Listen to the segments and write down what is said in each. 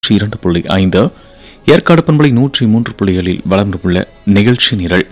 நூற்றி இரண்டு புள்ளி ஐந்து ஏற்காடு பண்பலை நூற்றி மூன்று புள்ளிகளில் வளர்ந்துள்ள நிகழ்ச்சி நிரல்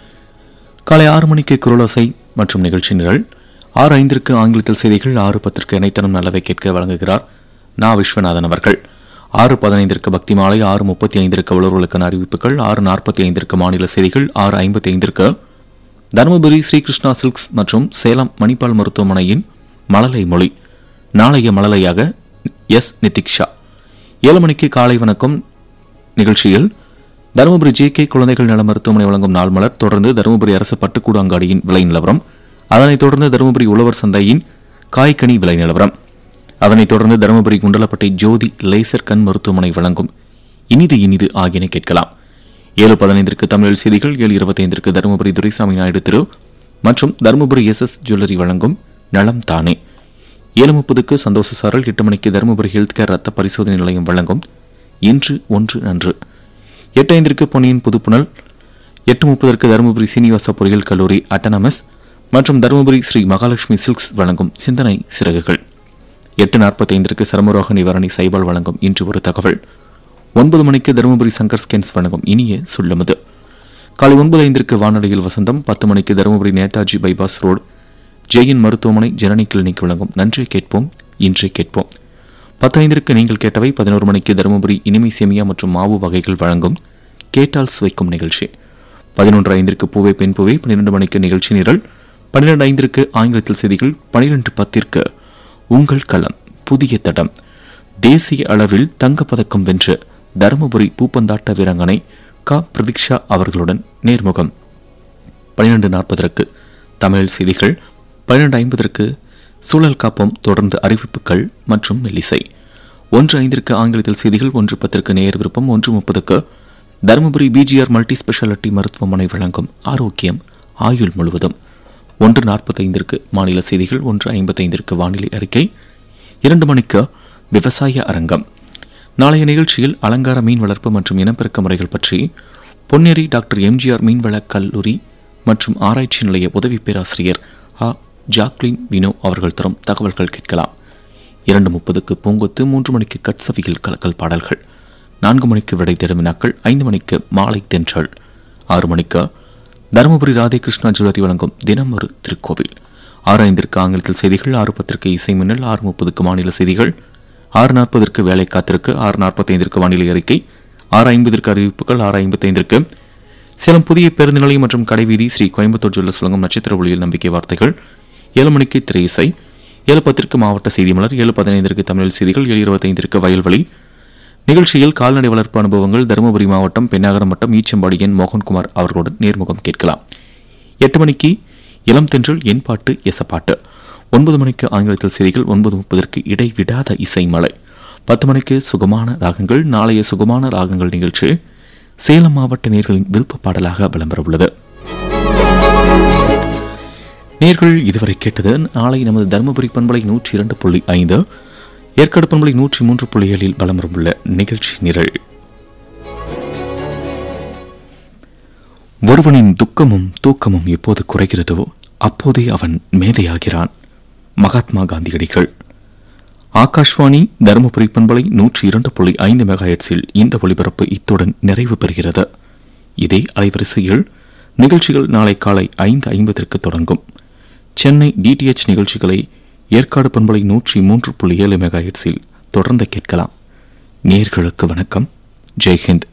காலை ஆறு மணிக்கு குரலோசை மற்றும் நிகழ்ச்சி நிரல் ஆறு ஐந்திற்கு ஆங்கிலத்தில் செய்திகள் ஆறு பத்திற்கு இணைத்தனம் நல்லவை கேட்க வழங்குகிறார் நா விஸ்வநாதன் அவர்கள் ஆறு பதினைந்திற்கு பக்தி மாலை ஆறு முப்பத்தி ஐந்திற்கு உழவர்களுக்கான அறிவிப்புகள் ஆறு நாற்பத்தி ஐந்திற்கு மாநில செய்திகள் ஆறு ஐம்பத்தி ஐந்திற்கு தருமபுரி ஸ்ரீகிருஷ்ணா சில்க்ஸ் மற்றும் சேலம் மணிப்பால் மருத்துவமனையின் மழலை மொழி நாளைய மழலையாக எஸ் நிதிக்ஷா ஏழு மணிக்கு காலை வணக்கம் நிகழ்ச்சியில் தருமபுரி ஜே கே குழந்தைகள் நல மருத்துவமனை வழங்கும் நாள் மலர் தொடர்ந்து தருமபுரி அரசு பட்டுக்கூடு அங்காடியின் விலை நிலவரம் அதனைத் தொடர்ந்து தருமபுரி உழவர் சந்தையின் காய்கனி விலை நிலவரம் அதனைத் தொடர்ந்து தருமபுரி குண்டலப்பட்டை ஜோதி லேசர் கண் மருத்துவமனை வழங்கும் இனிது இனிது ஆகியன கேட்கலாம் ஏழு பதினைந்திற்கு தமிழ் செய்திகள் ஏழு இருபத்தைந்திற்கு தருமபுரி துரைசாமி நாயுடு திரு மற்றும் தருமபுரி எஸ் எஸ் ஜுவல்லரி வழங்கும் நலம் தானே ஏழு முப்பதுக்கு சந்தோஷ சாரல் எட்டு மணிக்கு தருமபுரி ஹெல்த் கேர் ரத்த பரிசோதனை நிலையம் வழங்கும் இன்று ஒன்று நன்று எட்டு ஐந்திற்கு பொன்னியின் புதுப்புணல் எட்டு முப்பதற்கு தருமபுரி சீனிவாச பொறியியல் கல்லூரி அட்டனமஸ் மற்றும் தருமபுரி ஸ்ரீ மகாலட்சுமி சில்க்ஸ் வழங்கும் சிந்தனை சிறகுகள் எட்டு நாற்பத்தைந்திற்கு சர்மரோக நிவாரணி சைபால் வழங்கும் இன்று ஒரு தகவல் ஒன்பது மணிக்கு தருமபுரி சங்கர் ஸ்கேன்ஸ் வழங்கும் இனிய சொல்லுமது காலை ஒன்பது ஐந்திற்கு வானொலியில் வசந்தம் பத்து மணிக்கு தருமபுரி நேதாஜி பைபாஸ் ரோடு ஜெயின் மருத்துவமனை ஜனனி கிளினிக் வழங்கும் நன்றி கேட்போம் இன்றே கேட்போம் பத்து ஐந்திற்கு நீங்கள் கேட்டவை பதினோரு மணிக்கு தருமபுரி இனிமை சேமியா மற்றும் மாவு வகைகள் வழங்கும் கேட்டால் சுவைக்கும் நிகழ்ச்சி பதினொன்று ஐந்திற்கு பூவை பெண் பூவை பன்னிரண்டு மணிக்கு நிகழ்ச்சி நிரல் பன்னிரண்டு ஐந்திற்கு ஆங்கிலத்தில் செய்திகள் பனிரெண்டு பத்திற்கு உங்கள் களம் புதிய தடம் தேசிய அளவில் தங்கப்பதக்கம் வென்ற தருமபுரி பூப்பந்தாட்ட வீராங்கனை க பிரதீக்ஷா அவர்களுடன் நேர்முகம் பன்னிரண்டு நாற்பதற்கு தமிழ் செய்திகள் பன்னிரண்டு ஐம்பதற்கு சூழல் காப்போம் தொடர்ந்து அறிவிப்புகள் மற்றும் மெல்லிசை ஒன்று ஐந்திற்கு ஆங்கிலத்தில் செய்திகள் ஒன்று பத்திற்கு நேர் விருப்பம் ஒன்று முப்பதுக்கு தருமபுரி பிஜிஆர் மல்டி ஸ்பெஷாலிட்டி மருத்துவமனை வழங்கும் ஆரோக்கியம் ஆயுள் முழுவதும் ஒன்று நாற்பத்தைந்திற்கு மாநில செய்திகள் ஒன்று ஐம்பத்தைந்திற்கு வானிலை அறிக்கை இரண்டு மணிக்கு விவசாய அரங்கம் நாளைய நிகழ்ச்சியில் அலங்கார மீன் வளர்ப்பு மற்றும் இனப்பெருக்க முறைகள் பற்றி பொன்னேரி டாக்டர் எம்ஜிஆர் மீன்வள கல்லூரி மற்றும் ஆராய்ச்சி நிலைய உதவி பேராசிரியர் ஆ ஜாக்லின் வினோ அவர்கள் தரும் தகவல்கள் கேட்கலாம் இரண்டு முப்பதுக்கு பூங்கொத்து மூன்று மணிக்கு கட்சவியில் கலக்கல் பாடல்கள் நான்கு மணிக்கு விடை தேடும் வினாக்கள் ஐந்து மணிக்கு மாலை தென்றல் ஆறு மணிக்கு தருமபுரி ராதேகிருஷ்ணா ஜுவல்லரி வழங்கும் தினம் ஒரு திருக்கோவில் ஆறு ஐந்திற்கு ஆங்கிலத்தில் செய்திகள் ஆறு பத்திற்கு இசை மின்னல் ஆறு முப்பதுக்கு மாநில செய்திகள் ஆறு நாற்பதற்கு வேலை காத்திருக்கு ஆறு நாற்பத்தைந்திற்கு வானிலை அறிக்கை ஆறு ஐம்பதற்கு அறிவிப்புகள் ஆறு ஐம்பத்தைந்திற்கு சேலம் புதிய பேருந்து நிலையம் மற்றும் கடைவீதி ஸ்ரீ கோயம்புத்தூர் ஜுவல்லர்ஸ் வழங்கும் நட்சத்திர ஒளியில் நம்பிக்கை வார்த்தைகள் ஏழு மணிக்கு திரை இசை ஏழு பத்திற்கு மாவட்ட செய்தி மலர் ஏழு பதினைந்திற்கு தமிழ் செய்திகள் ஏழு இருபத்தைந்திற்கு வயல்வெளி நிகழ்ச்சியில் கால்நடை வளர்ப்பு அனுபவங்கள் தருமபுரி மாவட்டம் பெண்ணாகரம் வட்டம் ஈச்சம்பாடி என் மோகன்குமார் அவர்களுடன் நேர்முகம் கேட்கலாம் எட்டு மணிக்கு இளம் தென்றல் என் பாட்டு எசப்பாட்டு ஒன்பது மணிக்கு ஆங்கிலத்தில் செய்திகள் ஒன்பது முப்பதற்கு இடைவிடாத இசை மலை பத்து மணிக்கு சுகமான ராகங்கள் நாளைய சுகமான ராகங்கள் நிகழ்ச்சி சேலம் மாவட்ட நேர்களின் விருப்ப பாடலாக விளம்பர உள்ளது நேர்கள் இதுவரை கேட்டது நாளை நமது தருமபுரி பண்பலை நூற்றி இரண்டு புள்ளி ஐந்து ஏற்காடு பண்பலை நூற்றி மூன்று புள்ளிகளில் வலம் உள்ள நிகழ்ச்சி நிரல் ஒருவனின் துக்கமும் தூக்கமும் எப்போது குறைகிறதோ அப்போதே அவன் மேதையாகிறான் மகாத்மா காந்தியடிகள் ஆகாஷ்வாணி தருமபுரி பண்பலை நூற்றி இரண்டு புள்ளி ஐந்து மெகாஹெட்ஸில் இந்த ஒளிபரப்பு இத்துடன் நிறைவு பெறுகிறது இதே அலைவரிசையில் நிகழ்ச்சிகள் நாளை காலை ஐந்து ஐம்பதற்கு தொடங்கும் சென்னை டிடிஎச் நிகழ்ச்சிகளை ஏற்காடு பண்பலை நூற்றி மூன்று புள்ளி ஏழு மெகாஹெட்ஸில் தொடர்ந்து கேட்கலாம் நேர்களுக்கு வணக்கம் ஜெய்ஹிந்த்